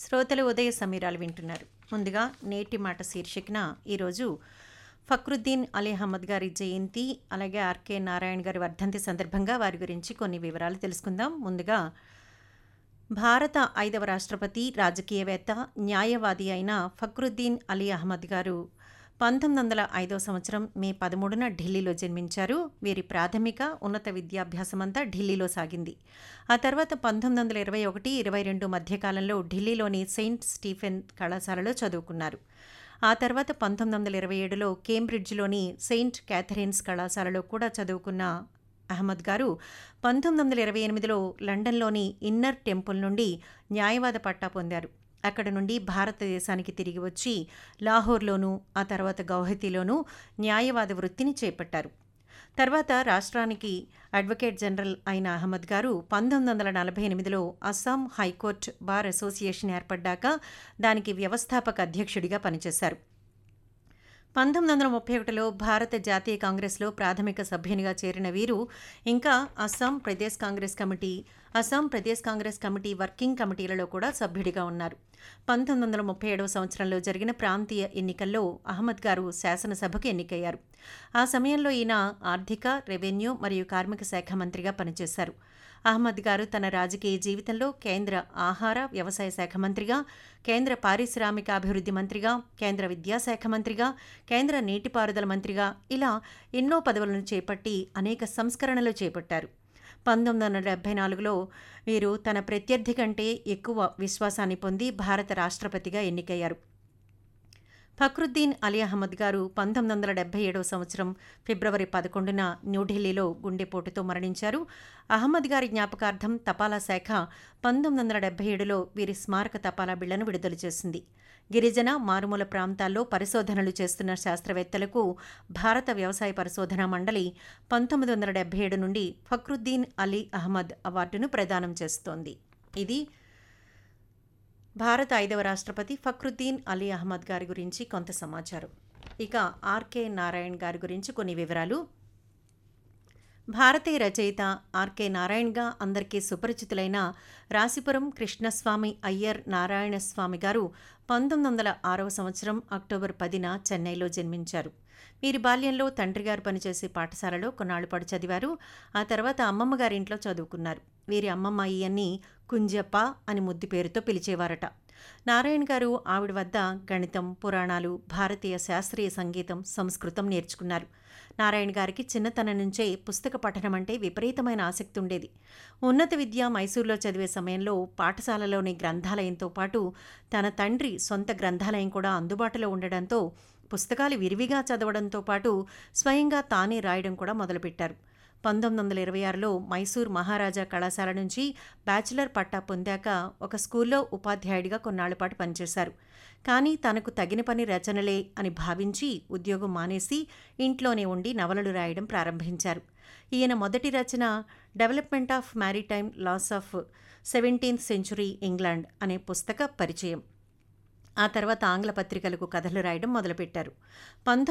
శ్రోతలు ఉదయ సమీరాలు వింటున్నారు ముందుగా నేటి మాట శీర్షికన ఈరోజు ఫక్రుద్దీన్ అలీ అహ్మద్ గారి జయంతి అలాగే ఆర్కే నారాయణ గారి వర్ధంతి సందర్భంగా వారి గురించి కొన్ని వివరాలు తెలుసుకుందాం ముందుగా భారత ఐదవ రాష్ట్రపతి రాజకీయవేత్త న్యాయవాది అయిన ఫక్రుద్దీన్ అలీ అహ్మద్ గారు పంతొమ్మిది వందల ఐదో సంవత్సరం మే పదమూడున ఢిల్లీలో జన్మించారు వీరి ప్రాథమిక ఉన్నత విద్యాభ్యాసమంతా ఢిల్లీలో సాగింది ఆ తర్వాత పంతొమ్మిది వందల ఇరవై ఒకటి ఇరవై రెండు మధ్యకాలంలో ఢిల్లీలోని సెయింట్ స్టీఫెన్ కళాశాలలో చదువుకున్నారు ఆ తర్వాత పంతొమ్మిది వందల ఇరవై ఏడులో కేంబ్రిడ్జ్లోని సెయింట్ క్యాథరిన్స్ కళాశాలలో కూడా చదువుకున్న అహ్మద్ గారు పంతొమ్మిది వందల ఇరవై ఎనిమిదిలో లండన్లోని ఇన్నర్ టెంపుల్ నుండి న్యాయవాద పట్టా పొందారు అక్కడ నుండి భారతదేశానికి తిరిగి వచ్చి లాహోర్లోనూ ఆ తర్వాత గౌహతిలోనూ న్యాయవాద వృత్తిని చేపట్టారు తర్వాత రాష్ట్రానికి అడ్వకేట్ జనరల్ అయిన అహ్మద్ గారు పంతొమ్మిది వందల నలభై ఎనిమిదిలో అస్సాం హైకోర్టు బార్ అసోసియేషన్ ఏర్పడ్డాక దానికి వ్యవస్థాపక అధ్యక్షుడిగా పనిచేశారు పంతొమ్మిది వందల ముప్పై ఒకటిలో భారత జాతీయ కాంగ్రెస్లో ప్రాథమిక సభ్యునిగా చేరిన వీరు ఇంకా Assam Pradesh Congress committee Assam Pradesh Congress committee working కమిటీలలో కూడా సభ్యుడిగా ఉన్నారు పంతొమ్మిది వందల ముప్పై ఏడవ సంవత్సరంలో జరిగిన ప్రాంతీయ ఎన్నికల్లో అహ్మద్ గారు శాసనసభకు ఎన్నికయ్యారు ఆ సమయంలో ఈయన ఆర్థిక రెవెన్యూ మరియు కార్మిక శాఖ మంత్రిగా పనిచేశారు అహ్మద్ గారు తన రాజకీయ జీవితంలో కేంద్ర ఆహార వ్యవసాయ శాఖ మంత్రిగా కేంద్ర పారిశ్రామికాభివృద్ధి మంత్రిగా కేంద్ర విద్యాశాఖ మంత్రిగా కేంద్ర నీటిపారుదల మంత్రిగా ఇలా ఎన్నో పదవులను చేపట్టి అనేక సంస్కరణలు చేపట్టారు పంతొమ్మిది వందల డెబ్బై నాలుగులో వీరు తన ప్రత్యర్థి కంటే ఎక్కువ విశ్వాసాన్ని పొంది భారత రాష్ట్రపతిగా ఎన్నికయ్యారు ఫక్రుద్దీన్ అలీ అహ్మద్ గారు పంతొమ్మిది వందల డెబ్బై ఏడవ సంవత్సరం ఫిబ్రవరి పదకొండున న్యూఢిల్లీలో గుండెపోటుతో మరణించారు అహ్మద్ గారి జ్ఞాపకార్థం తపాలా శాఖ పంతొమ్మిది వందల డెబ్బై ఏడులో వీరి స్మారక తపాలా బిళ్లను విడుదల చేసింది గిరిజన మారుమూల ప్రాంతాల్లో పరిశోధనలు చేస్తున్న శాస్త్రవేత్తలకు భారత వ్యవసాయ పరిశోధనా మండలి పంతొమ్మిది వందల డెబ్బై ఏడు నుండి ఫక్రుద్దీన్ అలీ అహ్మద్ అవార్డును ప్రదానం చేస్తోంది ఇది భారత ఐదవ రాష్ట్రపతి ఫక్రుద్దీన్ అలీ అహ్మద్ గారి గురించి కొంత సమాచారం ఇక ఆర్కే నారాయణ్ గారి గురించి కొన్ని వివరాలు భారతీయ రచయిత ఆర్కే నారాయణ్గా అందరికీ సుపరిచితులైన రాసిపురం కృష్ణస్వామి అయ్యర్ నారాయణస్వామి గారు పంతొమ్మిది వందల ఆరవ సంవత్సరం అక్టోబర్ పదిన చెన్నైలో జన్మించారు వీరి బాల్యంలో తండ్రి గారు పనిచేసే పాఠశాలలో కొన్నాళ్ల పాటు చదివారు ఆ తర్వాత అమ్మమ్మ గారింట్లో చదువుకున్నారు వీరి అమ్మమ్మ ఈయన్ని కుంజప్ప అని ముద్దు పేరుతో పిలిచేవారట నారాయణ గారు ఆవిడ వద్ద గణితం పురాణాలు భారతీయ శాస్త్రీయ సంగీతం సంస్కృతం నేర్చుకున్నారు నారాయణ గారికి చిన్నతనం నుంచే పుస్తక పఠనం అంటే విపరీతమైన ఆసక్తి ఉండేది ఉన్నత విద్య మైసూర్లో చదివే సమయంలో పాఠశాలలోని గ్రంథాలయంతో పాటు తన తండ్రి సొంత గ్రంథాలయం కూడా అందుబాటులో ఉండడంతో పుస్తకాలు విరివిగా చదవడంతో పాటు స్వయంగా తానే రాయడం కూడా మొదలుపెట్టారు పంతొమ్మిది వందల ఇరవై ఆరులో మైసూర్ మహారాజా కళాశాల నుంచి బ్యాచిలర్ పట్టా పొందాక ఒక స్కూల్లో ఉపాధ్యాయుడిగా కొన్నాళ్ల పాటు పనిచేశారు కానీ తనకు తగిన పని రచనలే అని భావించి ఉద్యోగం మానేసి ఇంట్లోనే ఉండి నవలలు రాయడం ప్రారంభించారు ఈయన మొదటి రచన development of maritime laws of seventeenth century England అనే పుస్తక పరిచయం ఆ తర్వాత ఆంగ్ల పత్రికలకు కథలు రాయడం మొదలుపెట్టారు పంతొమ్మిది